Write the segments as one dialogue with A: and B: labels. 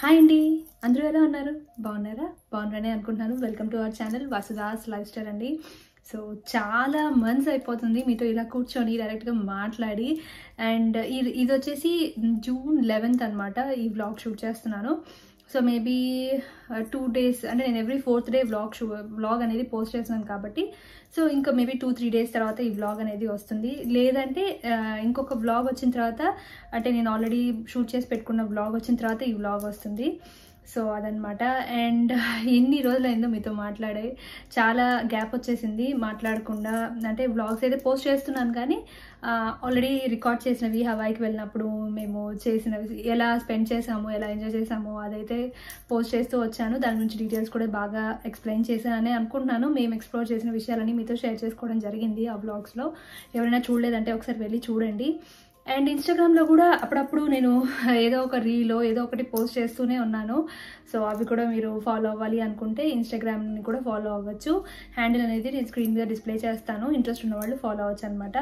A: hi అండి అందరూ ఎలా ఉన్నారు బాగున్నారా బాగున్నారని అనుకుంటున్నాను welcome to our channel వసుదాస్ lifestyle అండి సో చాలా మంత్స్ అయిపోతుంది మీతో ఇలా కూర్చొని డైరెక్ట్గా మాట్లాడి అండ్ ఇది ఇది వచ్చేసి జూన్ లెవెన్త్ అనమాట ఈ వ్లాగ్ షూట్ చేస్తున్నాను సో మేబీ టూ డేస్ అంటే నేను ఎవ్రీ ఫోర్త్ డే వ్లాగ్ షూ వ్లాగ్ అనేది పోస్ట్ చేస్తున్నాను కాబట్టి సో ఇంకా మేబీ టూ త్రీ డేస్ తర్వాత ఈ వ్లాగ్ అనేది వస్తుంది లేదంటే ఆ, ఇంకొక వ్లాగ్ వచ్చిన తర్వాత అంటే నేను ఆల్రెడీ షూట్ చేసి పెట్టుకున్న వ్లాగ్ వచ్చిన తర్వాత ఈ వ్లాగ్ వస్తుంది సో అదనమాట అండ్ ఎన్ని రోజులైందో మీతో మాట్లాడే చాలా గ్యాప్ వచ్చేసింది మాట్లాడకుండా అంటే వ్లాగ్స్ అయితే పోస్ట్ చేస్తున్నాను కానీ ఆల్రెడీ రికార్డ్ చేసినవి హవాయికి వెళ్ళినప్పుడు మేము చేసినవి ఎలా స్పెండ్ చేసాము ఎలా ఎంజాయ్ చేసాము అదైతే పోస్ట్ చేస్తూ వచ్చాను దాని గురించి డీటెయిల్స్ కూడా బాగా ఎక్స్ప్లెయిన్ చేశానని అనుకుంటున్నాను మేము ఎక్స్ప్లోర్ చేసిన విషయాలని మీతో షేర్ చేసుకోవడం జరిగింది ఆ బ్లాగ్స్లో ఎవరైనా చూడలేదంటే ఒకసారి వెళ్ళి చూడండి అండ్ ఇన్స్టాగ్రామ్లో కూడా అప్పుడప్పుడు నేను ఏదో ఒక రీలో ఏదో ఒకటి పోస్ట్ చేస్తూనే ఉన్నాను సో అవి కూడా మీరు ఫాలో అవ్వాలి అనుకుంటే ఇన్స్టాగ్రామ్ని కూడా ఫాలో అవ్వచ్చు హ్యాండిల్ అనేది నేను స్క్రీన్ మీద డిస్ప్లే చేస్తాను ఇంట్రెస్ట్ ఉన్న వాళ్ళు ఫాలో అవ్వచ్చు అనమాట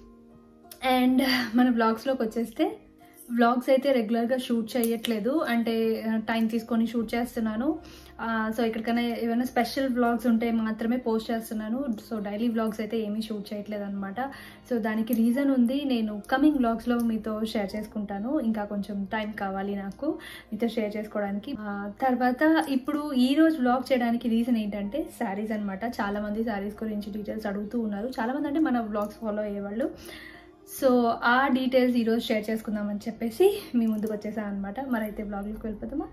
A: అండ్ మన వ్లాగ్స్లోకి వచ్చేస్తే వ్లాగ్స్ అయితే రెగ్యులర్గా షూట్ చేయట్లేదు అంటే టైం తీసుకొని షూట్ చేస్తున్నాను సో ఎక్కడికైనా ఏమైనా స్పెషల్ వ్లాగ్స్ ఉంటే మాత్రమే పోస్ట్ చేస్తున్నాను సో డైలీ వ్లాగ్స్ అయితే ఏమీ షూట్ చేయట్లేదు అనమాట సో దానికి రీజన్ ఉంది నేను కమింగ్ వ్లాగ్స్లో మీతో షేర్ చేసుకుంటాను ఇంకా కొంచెం టైం కావాలి నాకు మీతో షేర్ చేసుకోవడానికి ఆ, తర్వాత ఇప్పుడు ఈ రోజు వ్లాగ్ చేయడానికి రీజన్ ఏంటంటే శారీస్ అనమాట చాలా మంది శారీస్ గురించి డీటెయిల్స్ అడుగుతూ ఉన్నారు చాలా మంది అంటే మన వ్లాగ్స్ ఫాలో అయ్యేవాళ్ళు సో ఆ డీటెయిల్స్ ఈరోజు షేర్ చేసుకుందామని చెప్పేసి మీ ముందుకు వచ్చేసాను అనమాట మరైతే బ్లాగ్లోకి వెళ్ళిపోతామా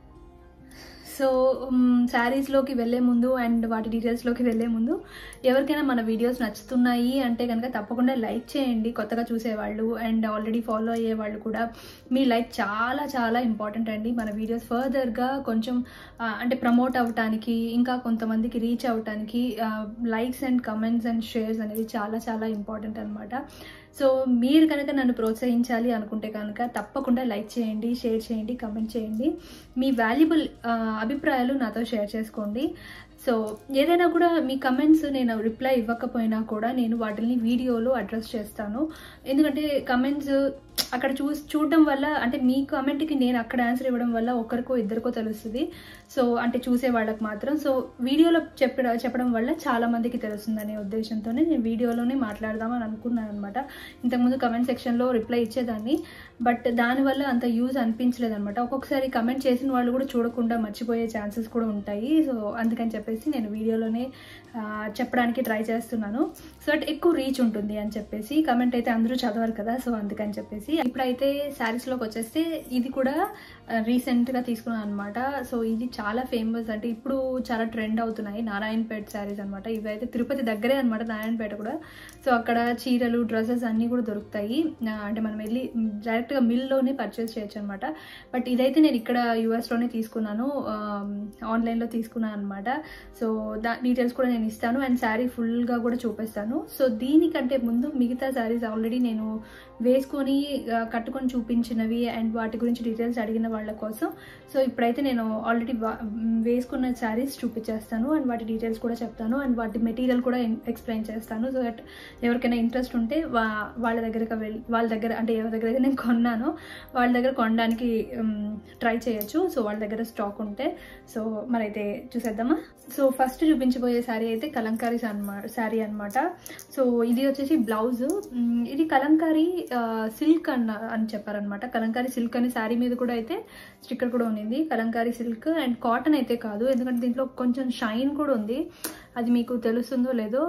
A: సో శారీస్లోకి వెళ్ళే ముందు అండ్ వాటి డీటెయిల్స్లోకి వెళ్ళే ముందు ఎవరికైనా మన వీడియోస్ నచ్చుతున్నాయి అంటే కనుక తప్పకుండా లైక్ చేయండి కొత్తగా చూసేవాళ్ళు అండ్ ఆల్రెడీ ఫాలో అయ్యే వాళ్ళు కూడా మీ లైక్ చాలా చాలా ఇంపార్టెంట్ అండి మన వీడియోస్ ఫర్దర్గా కొంచెం ఆ, అంటే ప్రమోట్ అవ్వటానికి ఇంకా కొంతమందికి రీచ్ అవ్వటానికి likes and comments and shares అనేది చాలా చాలా ఇంపార్టెంట్ అనమాట సో మీరు కనుక నన్ను ప్రోత్సహించాలి అనుకుంటే కనుక తప్పకుండా లైక్ చేయండి షేర్ చేయండి కమెంట్ చేయండి మీ వాల్యుబుల్ అభిప్రాయాలు నాతో షేర్ చేసుకోండి సో ఏదైనా కూడా మీ కమెంట్స్ నేను రిప్లై ఇవ్వకపోయినా కూడా నేను వాటిని వీడియోలో అడ్రస్ చేస్తాను ఎందుకంటే కమెంట్స్ అక్కడ చూ చూడడం వల్ల అంటే మీ కమెంట్కి నేను అక్కడ ఆన్సర్ ఇవ్వడం వల్ల ఒకరికో ఇద్దరికో తెలుస్తుంది సో అంటే చూసే వాళ్ళకి మాత్రం సో వీడియోలో చెప్పడం చెప్పడం వల్ల చాలా మందికి తెలుస్తుందనే ఉద్దేశంతోనే నేను వీడియోలోనే మాట్లాడదామని అనుకున్నాను అనమాట ఇంతకుముందు కమెంట్ సెక్షన్లో రిప్లై ఇచ్చేదాన్ని బట్ దానివల్ల అంత యూజ్ అనిపించలేదు అనమాట ఒక్కొక్కసారి కమెంట్ చేసిన వాళ్ళు కూడా చూడకుండా మర్చిపోయే ఛాన్సెస్ కూడా ఉంటాయి సో అందుకని చెప్పేసి నేను వీడియోలోనే ఆ, చెప్పడానికి ట్రై చేస్తున్నాను సో దట్ ఎక్కువ రీచ్ ఉంటుంది అని చెప్పేసి కమెంట్ అయితే అందరూ చదవరు కదా సో అందుకని చెప్పేసి ఇప్పుడైతే శారీస్లోకి వచ్చేస్తే ఇది కూడా రీసెంట్గా తీసుకున్నాను అనమాట సో ఇది చాలా ఫేమస్ అంటే ఇప్పుడు చాలా ట్రెండ్ అవుతున్నాయి నారాయణపేట శారీస్ అనమాట ఇవి అయితే తిరుపతి దగ్గరే అనమాట నారాయణపేట కూడా సో అక్కడ చీరలు డ్రెస్సెస్ అన్నీ కూడా దొరుకుతాయి ఆ, అంటే మనం వెళ్ళి డైరెక్ట్గా మిల్లోనే పర్చేస్ చేయొచ్చు అనమాట బట్ ఇదైతే నేను ఇక్కడ యూఎస్లోనే తీసుకున్నాను ఆన్లైన్లో తీసుకున్నాను అనమాట సో దా డీటెయిల్స్ కూడా నేను ఇస్తాను అండ్ శారీ ఫుల్గా కూడా చూపిస్తాను సో దీనికంటే ముందు మిగతా శారీస్ ఆల్రెడీ నేను వేసుకొని ఆ, కట్టుకొని చూపించినవి అండ్ వాటి గురించి డీటెయిల్స్ అడిగిన వాళ్ళ కోసం సో ఇప్పుడైతే నేను ఆల్రెడీ వేసుకున్న శారీస్ చూపించేస్తాను అండ్ వాటి డీటెయిల్స్ కూడా చెప్తాను అండ్ వాటి మెటీరియల్ కూడా ఎక్స్ప్లెయిన్ చేస్తాను సో దట్ ఎవరికైనా ఇంట్రెస్ట్ ఉంటే వా వాళ్ళ దగ్గరకు వెళ్ళి వాళ్ళ దగ్గర అంటే ఎవరి దగ్గర అయితే నేను కొన్నానో వాళ్ళ దగ్గర కొనడానికి ట్రై చేయొచ్చు సో వాళ్ళ దగ్గర స్టాక్ ఉంటే సో మరైతే చూసేద్దామా సో ఫస్ట్ చూపించబోయే శారీ అయితే కలంకారీ అనమాట శారీ అనమాట సో ఇది వచ్చేసి బ్లౌజ్ మ్, ఇది కలంకారీ సిల్క్ అన్న అని చెప్పారనమాట కలంకారీ సిల్క్ అనే శారీ మీద కూడా అయితే స్టిక్కర్ కూడా ఉంది కలంకారీ సిల్క్ అండ్ కాటన్ అయితే కాదు ఎందుకంటే దీంట్లో కొంచెం షైన్ కూడా ఉంది అది మీకు తెలుస్తుందో లేదో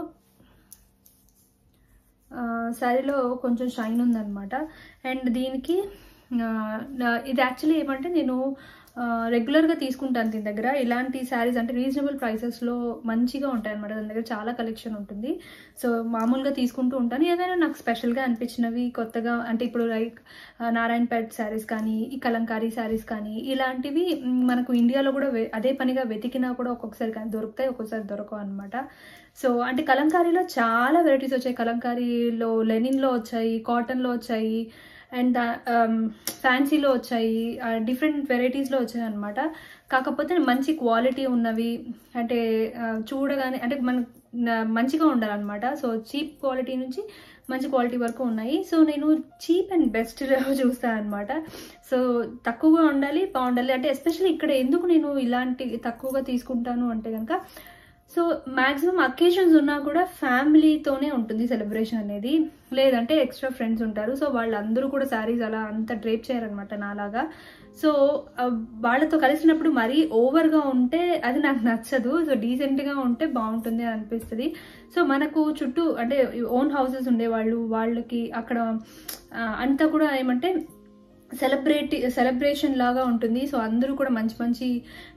A: శారీలో కొంచెం షైన్ ఉందన్నమాట అండ్ దీనికి ఆ, నా- ఇది యాక్చువల్లీ ఏమంటే నేను రెగ్యులర్గా తీసుకుంటాను దీని దగ్గర ఇలాంటి శారీస్ అంటే రీజనబుల్ ప్రైసెస్లో మంచిగా ఉంటాయి అనమాట దాని దగ్గర చాలా కలెక్షన్ ఉంటుంది సో మామూలుగా తీసుకుంటూ ఉంటాను ఏదైనా నాకు స్పెషల్గా అనిపించినవి కొత్తగా అంటే ఇప్పుడు లైక్ నారాయణపేట్ శారీస్ కానీ ఈ కలంకారీ శారీస్ కానీ ఇలాంటివి మ్, మనకు ఇండియాలో కూడా వె- అదే పనిగా వెతికినా కూడా ఒక్కొక్కసారి కానీ దొరుకుతాయి ఒక్కొక్కసారి దొరకవు అనమాట సో అంటే కలంకారీలో చాలా వెరైటీస్ వచ్చాయి కలంకారీలో లెనిన్లో వచ్చాయి కాటన్లో వచ్చాయి అండ్ ఫ్యాన్సీలో వచ్చాయి డిఫరెంట్ వెరైటీస్లో వచ్చాయి అనమాట కాకపోతే మంచి క్వాలిటీ ఉన్నవి అంటే ఆ, చూడగానే అంటే మన న- మంచిగా ఉండాలన్నమాట సో చీప్ క్వాలిటీ నుంచి మంచి క్వాలిటీ వరకు ఉన్నాయి సో నేను చీప్ అండ్ బెస్ట్ చూస్తాను అనమాట సో తక్కువగా ఉండాలి బాగుండాలి అంటే ఎస్పెషల్లీ ఇక్కడ ఎందుకు నేను ఇలాంటి తక్కువగా తీసుకుంటాను అంటే కనుక సో మ్యాక్సిమం అకేషన్స్ ఉన్నా కూడా ఫ్యామిలీతోనే ఉంటుంది సెలబ్రేషన్ అనేది లేదంటే ఎక్స్ట్రా ఫ్రెండ్స్ ఉంటారు సో వాళ్ళందరూ కూడా శారీస్ అలా అంత డ్రేప్ చేయరనమాట నాలాగా సో ఆ, వాళ్ళతో కలిసినప్పుడు మరీ ఓవర్గా ఉంటే అది నాకు నచ్చదు సో డీసెంట్గా ఉంటే బాగుంటుంది అని అనిపిస్తుంది సో మనకు చుట్టూ అంటే ఓన్ హౌసెస్ ఉండేవాళ్ళు వాళ్ళకి అక్కడ ఆ, అంతా కూడా ఏమంటే సెలబ్రేట్ సెలబ్రేషన్ లాగా ఉంటుంది సో అందరూ కూడా మంచి మంచి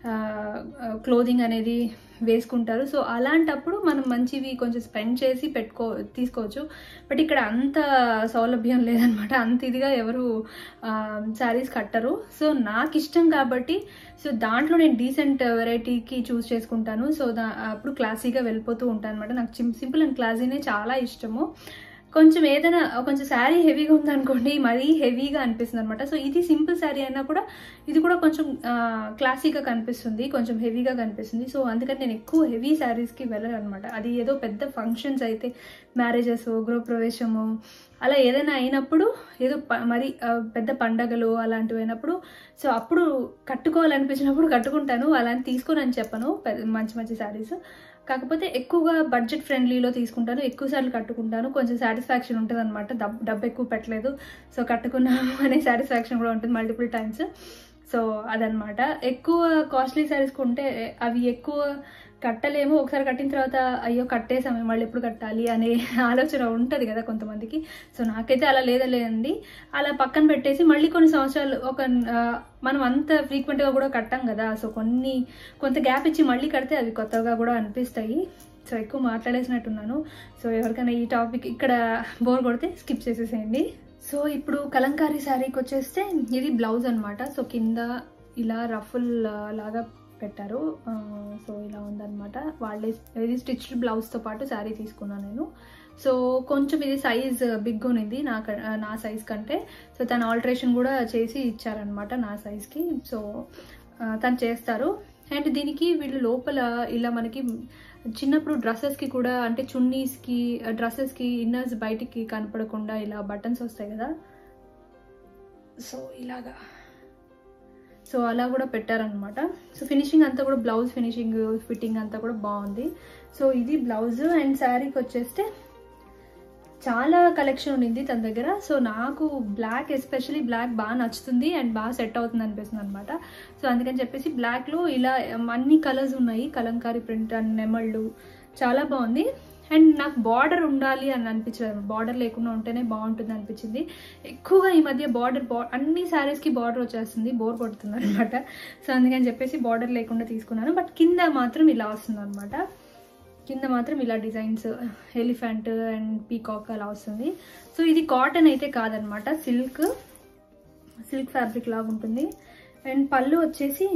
A: క్లోదింగ్ అనేది వేసుకుంటారు సో అలాంటప్పుడు మనం మంచివి కొంచెం స్పెండ్ చేసి పెట్టుకో తీసుకోవచ్చు బట్ ఇక్కడ అంత సౌలభ్యం లేదనమాట అంత ఇదిగా ఎవరు శారీస్ కట్టరు సో నాకు ఇష్టం కాబట్టి సో దాంట్లో నేను డీసెంట్ వెరైటీకి చూస్ చేసుకుంటాను సో దా అప్పుడు క్లాసీగా వెళ్ళిపోతూ ఉంటాను అనమాట నాకు సింపుల్ అండ్ క్లాసీనే చాలా ఇష్టము కొంచెం ఏదైనా కొంచెం శారీ హెవీగా ఉందనుకోండి మరీ హెవీగా అనిపిస్తుంది అనమాట సో ఇది సింపుల్ శారీ అయినా కూడా ఇది కూడా కొంచెం క్లాసీగా కనిపిస్తుంది కొంచెం హెవీగా కనిపిస్తుంది సో అందుకని నేను ఎక్కువ హెవీ శారీస్కి వెళ్ళను అనమాట అది ఏదో పెద్ద ఫంక్షన్స్ అయితే మ్యారేజెస్ గృహప్రవేశము అలా ఏదైనా అయినప్పుడు ఏదో ప- మరి ఆ, పెద్ద పండగలు అలాంటివి అయినప్పుడు సో అప్పుడు కట్టుకోవాలనిపించినప్పుడు కట్టుకుంటాను అలాంటి తీసుకోను అని చెప్పను పెద్ద- మంచి మంచి శారీస్ కాకపోతే ఎక్కువగా బడ్జెట్ ఫ్రెండ్లీలో తీసుకుంటాను ఎక్కువ సార్లు కట్టుకుంటాను కొంచెం సాటిస్ఫాక్షన్ ఉంటుంది అనమాట డబ్ డబ్బు ఎక్కువ పెట్టలేదు సో కట్టుకున్నాము అనే సాటిస్ఫాక్షన్ కూడా ఉంటుంది మల్టిపుల్ టైమ్స్ సో అదనమాట ఎక్కువ కాస్ట్లీ శారీస్ కొంటే అవి ఎక్కువ కట్టలేము ఒకసారి కట్టిన తర్వాత అయ్యో కట్టేసాము మళ్ళీ ఎప్పుడు కట్టాలి అనే ఆలోచన ఉంటుంది కదా కొంతమందికి సో నాకైతే అలా లేదండి అలా పక్కన పెట్టేసి మళ్ళీ కొన్ని సంవత్సరాలు ఒక ఆ, మనం అంత ఫ్రీక్వెంట్గా కూడా కట్టాం కదా సో కొన్ని కొంత గ్యాప్ ఇచ్చి మళ్ళీ కడితే అవి కొత్తగా కూడా అనిపిస్తాయి సో ఎక్కువ మాట్లాడేసినట్టున్నాను సో ఎవరికైనా ఈ టాపిక్ ఇక్కడ బోర్ కొడితే స్కిప్ చేసేసేయండి సో ఇప్పుడు కలంకారీ శారీకి వచ్చేస్తే ఇది బ్లౌజ్ అన్నమాట సో కింద ఇలా రఫుల్ లాగా పెట్టారు ఆ, సో ఇలా ఉందన్నమాట వాళ్ళే ఇది స్టిచ్డ్ బ్లౌజ్తో పాటు శారీ తీసుకున్నాను నేను సో కొంచెం ఇది సైజ్ బిగ్ ఉన్నింది నా క- నా సైజ్ కంటే సో తను ఆల్టరేషన్ కూడా చేసి ఇచ్చారనమాట నా సైజ్కి సో ఆ, తను చేస్తారు అండ్ దీనికి వీళ్ళు లోపల ఇలా మనకి చిన్నప్పుడు డ్రెస్సెస్కి కూడా అంటే చున్నీస్కి డ్రెస్సెస్కి ఇన్నర్స్ బయటికి కనపడకుండా ఇలా బటన్స్ వస్తాయి కదా సో ఇలాగా సో అలా కూడా పెట్టారనమాట సో ఫినిషింగ్ అంతా కూడా బ్లౌజ్ ఫినిషింగ్ ఫిట్టింగ్ అంతా కూడా బాగుంది సో ఇది బ్లౌజ్ అండ్ శారీకి వచ్చేస్తే చాలా కలెక్షన్ ఉండింది తన దగ్గర సో నాకు బ్లాక్ ఎస్పెషలీ బ్లాక్ బాగా నచ్చుతుంది అండ్ బాగా సెట్ అవుతుంది అనిపిస్తుంది అనమాట సో అందుకని చెప్పేసి బ్లాక్లో ఇలా అన్ని కలర్స్ ఉన్నాయి కలంకారీ ప్రింట్ అండ్ నెమళ్ళు చాలా బాగుంది అండ్ నాకు బార్డర్ ఉండాలి అని అనిపించలేదు బార్డర్ లేకుండా ఉంటేనే బాగుంటుంది అనిపించింది ఎక్కువగా ఈ మధ్య బార్డర్ బా అన్ని శారీస్కి బార్డర్ వచ్చేస్తుంది బోర్ కొడుతుంది అనమాట సో అందుకని చెప్పేసి బార్డర్ లేకుండా తీసుకున్నాను బట్ కింద మాత్రం ఇలా వస్తుంది అనమాట కింద మాత్రం ఇలా డిజైన్స్ ఎలిఫెంట్ అండ్ పీకాక్ అలా వస్తుంది సో ఇది కాటన్ అయితే కాదనమాట సిల్క్ సిల్క్ ఫ్యాబ్రిక్ లాగా ఉంటుంది అండ్ పళ్ళు వచ్చేసి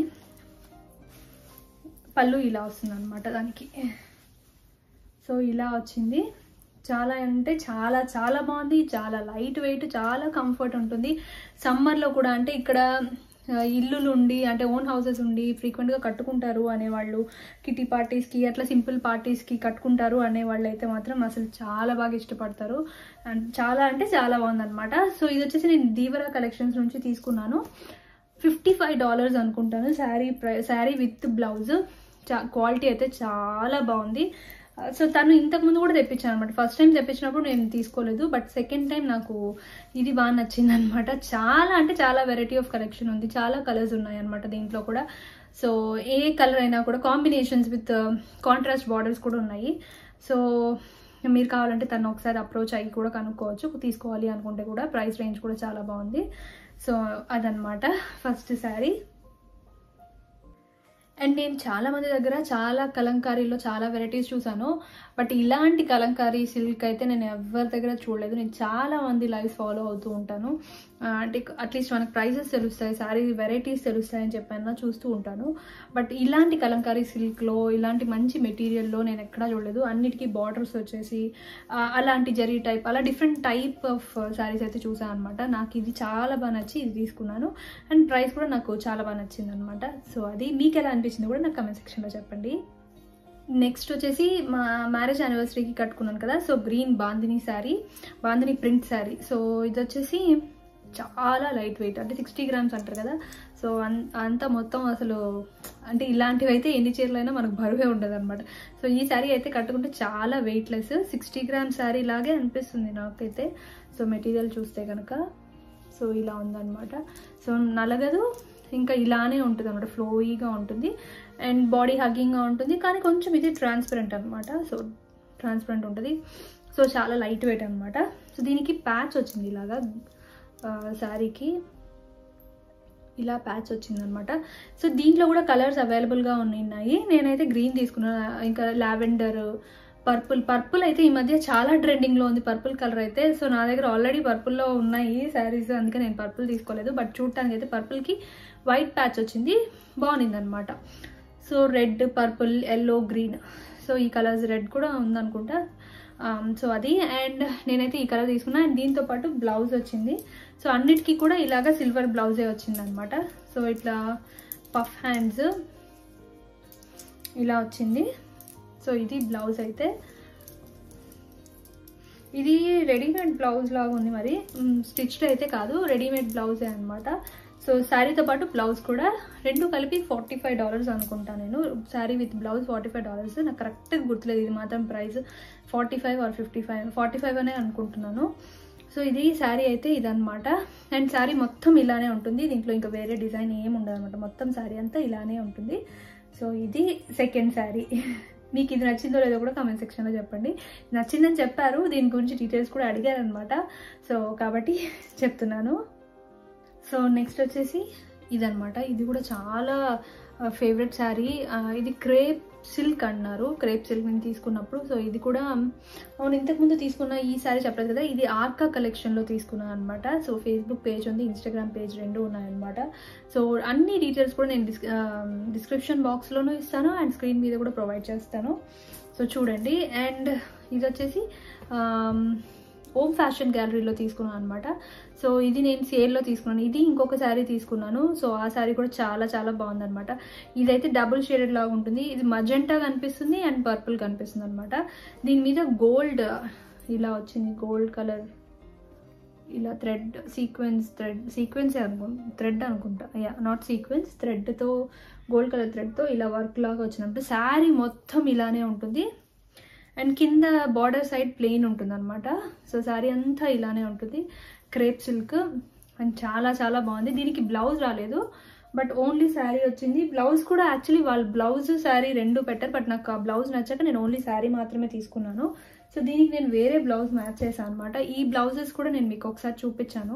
A: పళ్ళు ఇలా వస్తుంది అనమాట దానికి సో ఇలా వచ్చింది చాలా అంటే చాలా చాలా బాగుంది చాలా లైట్ వెయిట్ చాలా కంఫర్ట్ ఉంటుంది సమ్మర్లో కూడా అంటే ఇక్కడ ఆ, ఇల్లులు ఉండి అంటే ఓన్ హౌసెస్ ఉండి ఫ్రీక్వెంట్గా కట్టుకుంటారు అనేవాళ్ళు కిటీ పార్టీస్కి అట్లా సింపుల్ పార్టీస్కి కట్టుకుంటారు అనేవాళ్ళు అయితే మాత్రం అసలు చాలా బాగా ఇష్టపడతారు అండ్ చాలా అంటే చాలా బాగుందన్నమాట సో ఇది వచ్చేసి నేను దీవరా కలెక్షన్స్ నుంచి తీసుకున్నాను ఫిఫ్టీ ఫైవ్ డాలర్స్ అనుకుంటాను శారీ ప్రై శారీ విత్ బ్లౌజ్ చా క్వాలిటీ అయితే చాలా బాగుంది సో తను ఇంతకుముందు కూడా తెప్పించాను అనమాట ఫస్ట్ టైం తెప్పించినప్పుడు నేను తీసుకోలేదు బట్ సెకండ్ టైం నాకు ఇది బాగా నచ్చింది అనమాట చాలా అంటే చాలా వెరైటీ ఆఫ్ కలెక్షన్ ఉంది చాలా కలర్స్ ఉన్నాయి అనమాట దీంట్లో కూడా సో ఏ కలర్ అయినా కూడా కాంబినేషన్స్ విత్ కాంట్రాస్ట్ బార్డర్స్ కూడా ఉన్నాయి సో మీరు కావాలంటే తను ఒకసారి అప్రోచ్ అయ్యి కూడా కనుక్కోవచ్చు తీసుకోవాలి అనుకుంటే కూడా ప్రైస్ రేంజ్ కూడా చాలా బాగుంది సో అదనమాట ఫస్ట్ శారీ అండ్ నేను చాలా మంది దగ్గర చాలా కలంకారీలో చాలా వెరైటీస్ చూసాను బట్ ఇలాంటి కలంకారీ సిల్క్ అయితే నేను ఎవరి దగ్గర చూడలేదు నేను చాలా మంది లైఫ్ ఫాలో అవుతూ ఉంటాను ఆ, అంటే అట్లీస్ట్ మనకు ప్రైసెస్ తెలుస్తాయి సారీ వెరైటీస్ తెలుస్తాయి అని చెప్పాను చూస్తూ ఉంటాను బట్ ఇలాంటి కలంకారీ సిల్క్లో ఇలాంటి మంచి మెటీరియల్లో నేను ఎక్కడా చూడలేదు అన్నిటికీ బార్డర్స్ వచ్చేసి ఆ, అలాంటి జరీ టైప్ అలా డిఫరెంట్ టైప్ ఆఫ్ శారీస్ అయితే చూసాను అనమాట నాకు ఇది చాలా బాగా నచ్చి ఇది తీసుకున్నాను అండ్ ప్రైస్ కూడా నాకు చాలా బాగా నచ్చింది అనమాట సో అది మీకు ఎలా అనిపించింది కూడా నాకు కమెంట్ సెక్షన్లో చెప్పండి నెక్స్ట్ వచ్చేసి మా మ్యారేజ్ యానివర్సరీకి కట్టుకున్నాను కదా so green bandhani sari bandhani print sari so ఇది వచ్చేసి చాలా లైట్ వెయిట్ అంటే సిక్స్టీ గ్రామ్స్ అంటారు కదా సో అన్ అంతా మొత్తం అసలు అంటే ఇలాంటివి అయితే ఎన్ని చీరలైనా మనకు బరువే ఉండదు అనమాట సో ఈ శారీ అయితే కట్టుకుంటే చాలా వెయిట్లెస్ సిక్స్టీ గ్రామ్ శారీ లాగే అనిపిస్తుంది నాకైతే సో మెటీరియల్ చూస్తే కనుక సో ఇలా ఉందన్నమాట సో నలగదు ఇంకా ఇలానే ఉంటుంది అనమాట ఫ్లోయీగా ఉంటుంది అండ్ బాడీ హగ్గింగ్గా ఉంటుంది కానీ కొంచెం ఇది ట్రాన్స్పరెంట్ అనమాట సో ట్రాన్స్పరెంట్ ఉంటుంది సో చాలా లైట్ వెయిట్ అనమాట సో దీనికి ప్యాచ్ వచ్చింది ఇలాగా శారీకి ఇలా ప్యాచ్ వచ్చిందనమాట సో దీంట్లో కూడా కలర్స్ అవైలబుల్గా ఉన్నాయి నేనైతే గ్రీన్ తీసుకున్నాను ఇంకా లావెండర్ పర్పుల్ పర్పుల్ అయితే ఈ మధ్య చాలా ట్రెండింగ్లో ఉంది పర్పుల్ కలర్ అయితే సో నా దగ్గర ఆల్రెడీ పర్పుల్లో ఉన్నాయి శారీస్ అందుకే నేను పర్పుల్ తీసుకోలేదు బట్ చూడటానికి అయితే పర్పుల్కి వైట్ ప్యాచ్ వచ్చింది బాగుంది అనమాట so red purple yellow green so ఈ కలర్స్ రెడ్ కూడా ఉందనుకుంటా సో అది అండ్ నేనైతే ఈ కలర్ తీసుకున్నా అండ్ దీంతో పాటు బ్లౌజ్ వచ్చింది సో అన్నిటికీ కూడా ఇలాగ సిల్వర్ బ్లౌజే వచ్చింది అనమాట సో ఇట్లా పఫ్ హ్యాండ్స్ ఇలా వచ్చింది సో ఇది బ్లౌజ్ అయితే ఇది రెడీమేడ్ బ్లౌజ్ లాగా ఉంది మరి స్టిచ్డ్ అయితే కాదు రెడీమేడ్ బ్లౌజే అనమాట సో శారీతో పాటు బ్లౌజ్ కూడా రెండు కలిపి ఫార్టీ ఫైవ్ డాలర్స్ అనుకుంటా నేను sari with blouse forty five dollars నాకు కరెక్ట్గా గుర్తులేదు ఇది మాత్రం price forty five or fifty five forty five అనే అనుకుంటున్నాను సో ఇది శారీ అయితే ఇదనమాట అండ్ శారీ మొత్తం ఇలానే ఉంటుంది దీంట్లో ఇంకా వేరే డిజైన్ ఏమి ఉండదు అనమాట మొత్తం శారీ అంతా ఇలానే ఉంటుంది సో ఇది సెకండ్ శారీ మీకు ఇది నచ్చిందో లేదో కూడా కామెంట్ సెక్షన్లో చెప్పండి నచ్చిందని చెప్పారు దీని గురించి డీటెయిల్స్ కూడా అడిగారు అనమాట సో కాబట్టి చెప్తున్నాను సో నెక్స్ట్ వచ్చేసి ఇదనమాట ఇది కూడా చాలా ఫేవరెట్ శారీ ఇది క్రేప్ సిల్క్ అన్నారు క్రేప్ సిల్క్ నేను తీసుకున్నప్పుడు సో ఇది కూడా అవును ఇంతకుముందు తీసుకున్న ఈ శారీ చెప్పలేదు కదా ఇది ఆర్కా కలెక్షన్లో తీసుకున్నాను అనమాట సో ఫేస్బుక్ పేజ్ ఉంది ఇన్స్టాగ్రామ్ పేజ్ రెండు ఉన్నాయన్నమాట సో అన్ని డీటెయిల్స్ కూడా నేను డిస్ డిస్క్రిప్షన్ బాక్స్లోనూ ఇస్తాను అండ్ స్క్రీన్ మీద కూడా ప్రొవైడ్ చేస్తాను సో చూడండి అండ్ ఇది వచ్చేసి ఓమ్ ఫ్యాషన్ గ్యాలరీలో తీసుకున్నాను అనమాట సో ఇది నేను సేల్లో తీసుకున్నాను ఇది ఇంకొక శారీ తీసుకున్నాను సో ఆ శారీ కూడా చాలా చాలా బాగుందనమాట ఇదైతే డబుల్ షేడెడ్ లాగా ఉంటుంది ఇది మజెంటా కనిపిస్తుంది అండ్ పర్పుల్ కనిపిస్తుంది అనమాట దీని మీద గోల్డ్ ఇలా వచ్చింది గోల్డ్ కలర్ ఇలా థ్రెడ్ సీక్వెన్స్ థ్రెడ్ సీక్వెన్స్ అనుకు థ్రెడ్ అనుకుంటా యా నాట్ సీక్వెన్స్ థ్రెడ్తో గోల్డ్ కలర్ థ్రెడ్తో ఇలా వర్క్ లాగా వచ్చినప్పుడు శారీ మొత్తం ఇలానే ఉంటుంది అండ్ కింద బార్డర్ సైడ్ ప్లెయిన్ ఉంటుంది అనమాట సో శారీ అంతా ఇలానే ఉంటుంది క్రేప్ సిల్క్ అండ్ చాలా చాలా బాగుంది దీనికి బ్లౌజ్ రాలేదు బట్ ఓన్లీ శారీ వచ్చింది బ్లౌజ్ కూడా యాక్చువల్లీ వాళ్ళు బ్లౌజ్ శారీ రెండు పెట్టారు బట్ నాకు ఆ బ్లౌజ్ నచ్చాక నేను ఓన్లీ శారీ మాత్రమే తీసుకున్నాను సో దీనికి నేను వేరే బ్లౌజ్ మ్యాచ్ చేశాను అనమాట ఈ బ్లౌజెస్ కూడా నేను మీకు ఒకసారి చూపించాను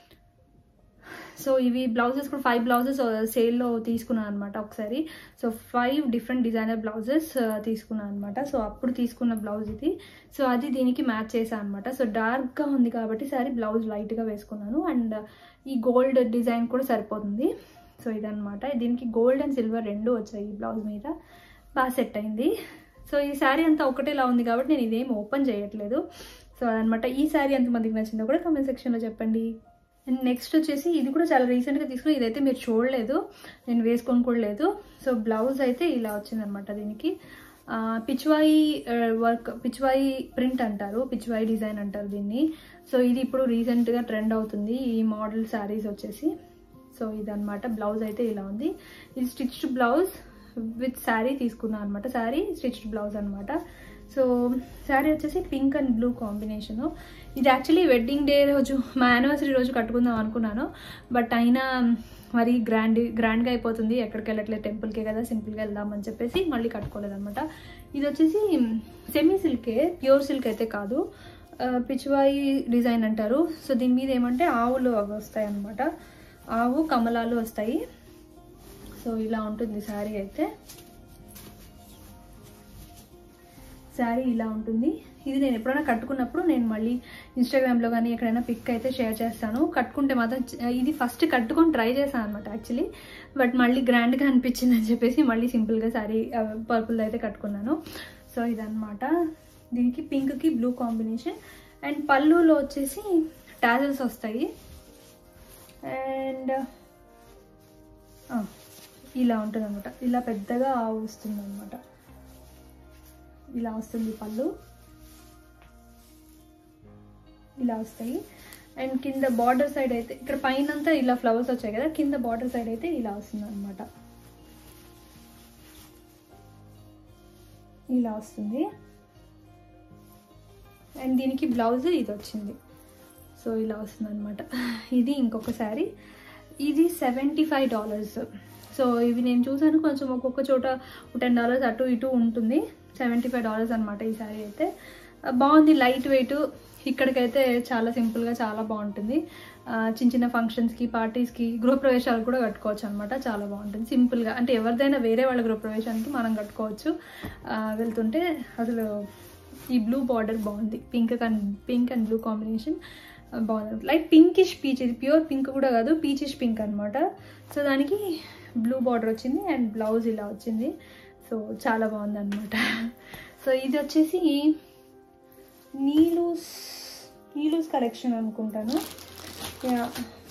A: సో ఇవి బ్లౌజెస్ కూడా ఫైవ్ బ్లౌజెస్ సేల్లో తీసుకున్నాను అనమాట ఒకసారి so five different designer blouses తీసుకున్నాను అనమాట సో అప్పుడు తీసుకున్న బ్లౌజ్ ఇది సో అది దీనికి మ్యాచ్ చేశాను అనమాట సో డార్క్గా ఉంది కాబట్టి సారీ బ్లౌజ్ లైట్గా వేసుకున్నాను అండ్ ఈ గోల్డ్ డిజైన్ కూడా సరిపోతుంది సో ఇదనమాట దీనికి గోల్డ్ అండ్ సిల్వర్ రెండు వచ్చాయి ఈ బ్లౌజ్ మీద బాగా సెట్ అయింది సో ఈ శారీ అంతా ఒకటేలా ఉంది కాబట్టి నేను ఇదేం ఓపెన్ చేయట్లేదు సో అదనమాట ఈ శారీ ఎంతమందికి నచ్చిందో కూడా కామెంట్ సెక్షన్లో చెప్పండి అండ్ నెక్స్ట్ వచ్చేసి ఇది కూడా చాలా రీసెంట్గా తీసుకుని ఇదైతే మీరు చూడలేదు నేను వేసుకొని కూడా లేదు సో బ్లౌజ్ అయితే ఇలా వచ్చిందనమాట దీనికి పిచ్వాయి వర్క్ పిచ్వాయి ప్రింట్ అంటారు పిచ్వాయి డిజైన్ అంటారు దీన్ని సో ఇది ఇప్పుడు రీసెంట్గా ట్రెండ్ అవుతుంది ఈ మోడల్ శారీస్ వచ్చేసి సో ఇదనమాట బ్లౌజ్ అయితే ఇలా ఉంది ఇది స్టిచ్డ్ బ్లౌజ్ విత్ శారీ తీసుకున్నాను అనమాట శారీ స్టిచ్డ్ బ్లౌజ్ అనమాట సో శారీ వచ్చేసి పింక్ అండ్ బ్లూ కాంబినేషను ఇది యాక్చువల్లీ వెడ్డింగ్ డే రోజు మా యానివర్సరీ రోజు కట్టుకుందాం అనుకున్నాను బట్ అయినా మరి గ్రాండ్ గ్రాండ్గా అయిపోతుంది ఎక్కడికి వెళ్ళట్లేదు టెంపుల్కే కదా సింపుల్గా వెళ్దామని చెప్పేసి మళ్ళీ కట్టుకోలేదు అనమాట ఇది వచ్చేసి సెమీ సిల్కే ప్యూర్ సిల్క్ అయితే కాదు పిచ్చివాయి డిజైన్ అంటారు సో దీని మీద ఏమంటే ఆవులు అవి వస్తాయి అనమాట ఆవు కమలాలు వస్తాయి సో ఇలా ఉంటుంది శారీ అయితే శారీ ఇలా ఉంటుంది ఇది నేను ఎప్పుడైనా కట్టుకున్నప్పుడు నేను మళ్ళీ ఇన్స్టాగ్రామ్లో కానీ ఎక్కడైనా పిక్ అయితే షేర్ చేస్తాను కట్టుకుంటే మాత్రం ఇది ఫస్ట్ కట్టుకొని ట్రై చేశాను అనమాట యాక్చువల్లీ బట్ మళ్ళీ గ్రాండ్గా అనిపించింది అని చెప్పేసి మళ్ళీ సింపుల్గా శారీ పర్పుల్ అయితే కట్టుకున్నాను సో ఇదనమాట దీనికి పింక్కి బ్లూ కాంబినేషన్ అండ్ పళ్ళులో వచ్చేసి టాజల్స్ వస్తాయి అండ్ ఇలా ఉంటుంది అనమాట ఇలా పెద్దగా వస్తుంది అనమాట ఇలా వస్తుంది పళ్ళు ఇలా వస్తాయి అండ్ కింద బార్డర్ సైడ్ అయితే ఇక్కడ పైన అంతా ఇలా ఫ్లవర్స్ వచ్చాయి కదా కింద బార్డర్ సైడ్ అయితే ఇలా వస్తుంది అనమాట ఇలా వస్తుంది అండ్ దీనికి బ్లౌజ్ ఇది వచ్చింది సో ఇలా వస్తుంది అనమాట ఇది ఇంకొక శారీ ఇది సెవెంటీ ఫైవ్ డాలర్స్ సో ఇవి నేను చూసాను కొంచెం ఒక్కొక్క చోట టెన్ డాలర్స్ అటు ఇటు ఉంటుంది సెవెంటీ ఫైవ్ డాలర్స్ అనమాట ఈ శారీ అయితే బాగుంది లైట్ వెయిట్ ఇక్కడికైతే చాలా సింపుల్గా చాలా బాగుంటుంది ఆ, చిన్న చిన్న ఫంక్షన్స్కి పార్టీస్కి గృహప్రవేశాలు కూడా కట్టుకోవచ్చు అనమాట చాలా బాగుంటుంది సింపుల్గా అంటే ఎవరిదైనా వేరే వాళ్ళ గృహప్రవేశానికి మనం కట్టుకోవచ్చు ఆ, వెళ్తుంటే అసలు ఈ బ్లూ బార్డర్ బాగుంది pink and pink and blue combination బాగుంది లైట్ పింకిష్ పీచ్ ఇది ప్యూర్ పింక్ కూడా కాదు పీచిష్ పింక్ అనమాట సో దానికి బ్లూ బార్డర్ వచ్చింది అండ్ బ్లౌజ్ ఇలా వచ్చింది సో చాలా బాగుంది అనమాట సో ఇది వచ్చేసి నీలూస్ నీలూస్ కలెక్షన్ అనుకుంటాను యా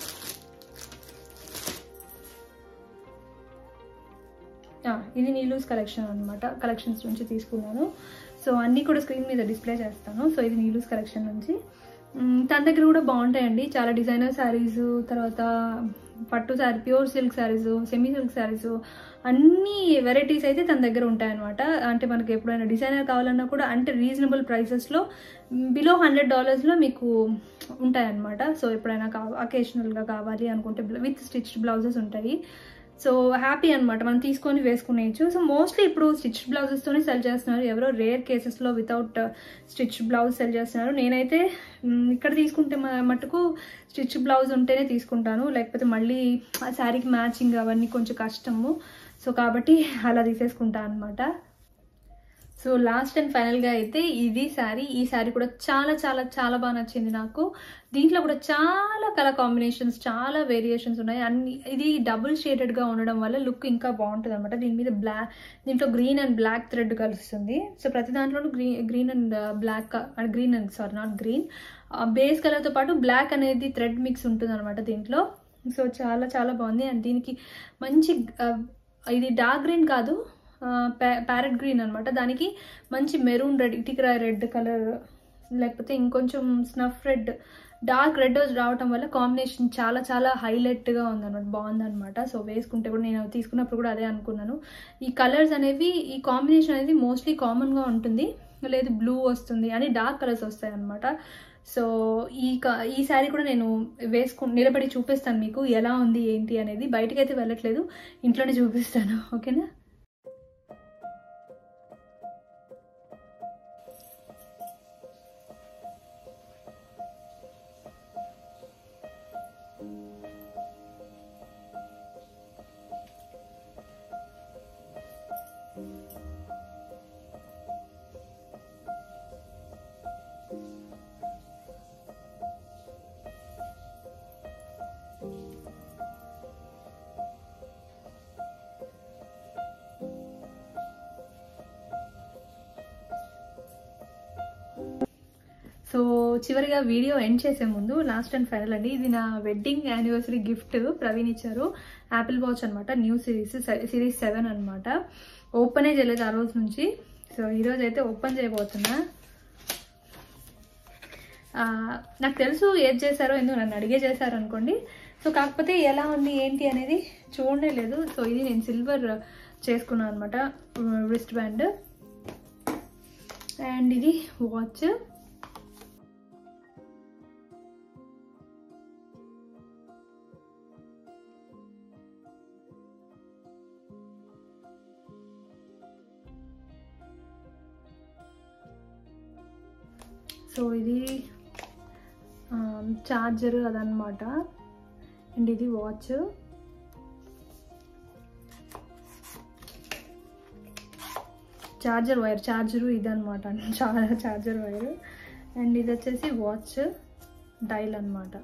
A: ఆ, ఇది నీలూస్ కలెక్షన్ అనమాట కలెక్షన్స్ నుంచి తీసుకున్నాను సో అన్నీ కూడా స్క్రీన్ మీద డిస్ప్లే చేస్తాను సో ఇది నీలూస్ కలెక్షన్ నుంచి మ్, తన దగ్గర కూడా బాగుంటాయండి చాలా డిజైనర్ శారీస్ తర్వాత పట్టు sari pure silk saris semi silk saris అన్ని వెరైటీస్ అయితే తన దగ్గర ఉంటాయన్నమాట అంటే మనకి ఎప్పుడైనా డిజైనర్ కావాలన్నా కూడా అంటే రీజనబుల్ ప్రైసెస్లో బిలో హండ్రెడ్ డాలర్స్లో మీకు ఉంటాయన్నమాట సో ఎప్పుడైనా కా అకేషనల్గా కావాలి అనుకుంటే విత్ స్టిచ్డ్ బ్లౌజెస్ ఉంటాయి సో హ్యాపీ అనమాట మనం తీసుకొని వేసుకునేయచ్చు సో మోస్ట్లీ ఇప్పుడు స్టిచ్ బ్లౌజెస్తోనే సెల్ చేస్తున్నారు ఎవరో రేర్ కేసెస్లో వితౌట్ స్టిచ్ బ్లౌజ్ సెల్ చేస్తున్నారు నేనైతే మ్, ఇక్కడ తీసుకుంటే మ- మటుకు స్టిచ్ బ్లౌజ్ ఉంటేనే తీసుకుంటాను లేకపోతే మళ్ళీ ఆ శారీకి మ్యాచింగ్ అవన్నీ కొంచెం కష్టము సో కాబట్టి అలా తీసేసుకుంటాను అనమాట సో లాస్ట్ అండ్ ఫైనల్గా అయితే ఇది శారీ ఈ శారీ కూడా చాలా చాలా చాలా బాగా నచ్చింది నాకు దీంట్లో కూడా చాలా కలర్ కాంబినేషన్స్ చాలా వేరియేషన్స్ ఉన్నాయి అన్ని ఇది డబుల్ షేడెడ్గా ఉండడం వల్ల లుక్ ఇంకా బాగుంటుంది అనమాట దీని మీద బ్లాక్ దీంట్లో గ్రీన్ అండ్ బ్లాక్ థ్రెడ్ కలుస్తుంది సో ప్రతి దాంట్లోనూ green green and black green and sorry not green base కలర్తో పాటు బ్లాక్ అనేది థ్రెడ్ మిక్స్ ఉంటుంది అనమాట దీంట్లో సో చాలా చాలా బాగుంది అండ్ దీనికి మంచి ఆ, ఇది డార్క్ గ్రీన్ కాదు ప్యారెట్ గ్రీన్ అనమాట దానికి మంచి మెరూన్ రెడ్ ఇటికరా రెడ్ కలర్ లేకపోతే ఇంకొంచెం స్నఫ్ రెడ్ డార్క్ రెడ్ రావటం వల్ల కాంబినేషన్ చాలా చాలా హైలైట్గా ఉందన్నమాట బాగుందన్నమాట సో వేసుకుంటే కూడా నేను తీసుకున్నప్పుడు కూడా అదే అనుకున్నాను ఈ కలర్స్ అనేవి ఈ కాంబినేషన్ అనేది మోస్ట్లీ కామన్గా ఉంటుంది లేదు బ్లూ వస్తుంది అని డార్క్ కలర్స్ వస్తాయి అనమాట సో ఈ క- ఈ శారీ కూడా నేను వేసుకు నిలబడి చూపిస్తాను మీకు ఎలా ఉంది ఏంటి అనేది బయటకు అయితే వెళ్ళట్లేదు ఇంట్లోనే చూపిస్తాను ఓకేనా సో చివరిగా వీడియో ఎండ్ చేసే ముందు లాస్ట్ అండ్ ఫైనల్ అండి ఇది నా వెడ్డింగ్ యానివర్సరీ గిఫ్ట్ ప్రవీణ్ ఇచ్చారు యాపిల్ వాచ్ అనమాట న్యూ సిరీస్ సిరీస్ సెవెన్ అనమాట ఓపెనే చేయలేదు ఆ రోజు నుంచి సో ఈరోజు అయితే ఓపెన్ చేయబోతున్నా ఆ, నాకు తెలుసు ఏది చేశారో ఎందుకు నన్ను అడిగే చేశారు అనుకోండి సో కాకపోతే ఎలా ఉంది ఏంటి అనేది చూడనే లేదు సో ఇది నేను సిల్వర్ చేసుకున్నాను అనమాట రిస్ట్ బ్యాండ్ అండ్ ఇది వాచ్ సో ఇది చార్జర్ అదనమాట అండ్ ఇది వాచ్ చార్జర్ వైర్ చార్జరు ఇదనమాట చాలా చార్జర్ వైర్ అండ్ ఇది వచ్చేసి వాచ్ డైల్ అన్నమాట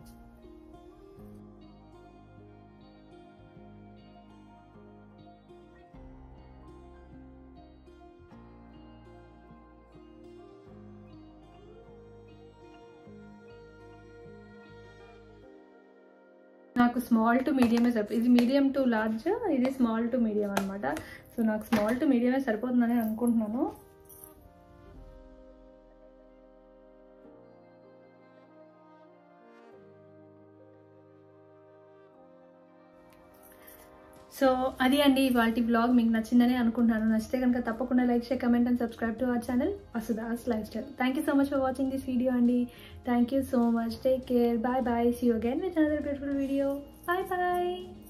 A: నాకు స్మాల్ టు మీడియమే సరిపో ఇది మీడియం టు లార్జ్ ఇది స్మాల్ టు మీడియం అనమాట సో నాకు స్మాల్ టు మీడియమే సరిపోతుందని అనుకుంటున్నాను సో అది అండి ఇవాళ బ్లాగ్ మీకు నచ్చిందని అనుకుంటున్నాను నచ్చితే కనుక తప్పకుండా like share comment and subscribe to our channel వసుదాస్ lifestyle thank you so much for watching this video అండి thank you so much take care bye bye see you again with another beautiful video bye bye